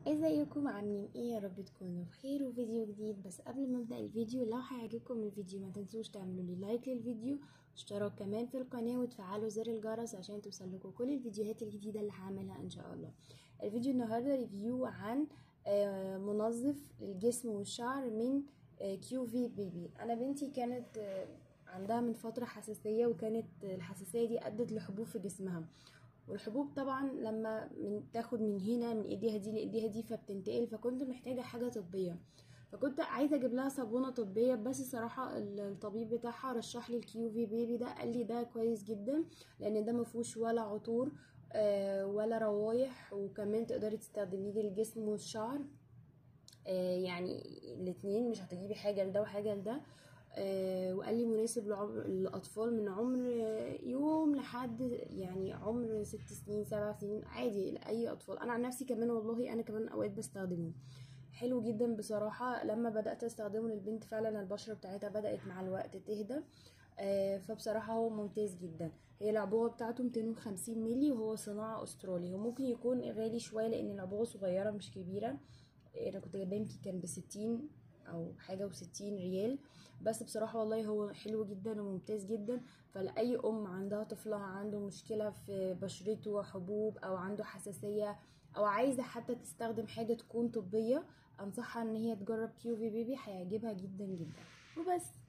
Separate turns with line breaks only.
ازيكم عاملين ايه يا رب تكونوا بخير وفيديو جديد بس قبل ما ابدا الفيديو لو هيعجبكم الفيديو ما تنسوش تعملوا لي لايك للفيديو واشتراك كمان في القناه وتفعلوا زر الجرس عشان توصلكم كل الفيديوهات الجديده اللي هعملها ان شاء الله الفيديو النهارده ريفيو عن آه، منظف للجسم والشعر من كيو في بيبي انا بنتي كانت آه، عندها من فتره حساسيه وكانت الحساسيه دي ادت لحبوب في جسمها والحبوب طبعا لما من تاخد من هنا من ايديها دي لايديها دي فبتنتقل فكنت محتاجه حاجه طبيه فكنت عايزه اجيب لها صابونه طبيه بس صراحه الطبيب بتاعها رشح لي الكيو في بيبي ده قال لي ده كويس جدا لان ده ما فيهوش ولا عطور آه، ولا روايح وكمان تقدري تستخدميه للجسم والشعر آه، يعني الاتنين مش هتجيبي حاجه لده وحاجه لده آه، وقال لي مناسب لعمر الاطفال من عمر يوم لحد يعني عمر ست سنين سبع سنين عادي لاي اطفال انا عن نفسي كمان والله انا كمان اوقات بستخدمه حلو جدا بصراحة لما بدأت استخدمه للبنت فعلا البشرة بتاعتها بدأت مع الوقت تهدى آه، فبصراحة هو ممتاز جدا هي العبوة بتاعته 250 ملي وهو صناعة استرالي وممكن يكون غالي شوية لان العبوة صغيرة مش كبيرة انا كنت جايباه يمكن كان بستين او حاجه وستين ريال بس بصراحه والله هو حلو جدا وممتاز جدا فلاي ام عندها طفلها عنده مشكله في بشرته حبوب او عنده حساسيه او عايزه حتى تستخدم حاجه تكون طبيه انصحها ان هي تجرب كيو في بيبي هيعجبها جدا جدا وبس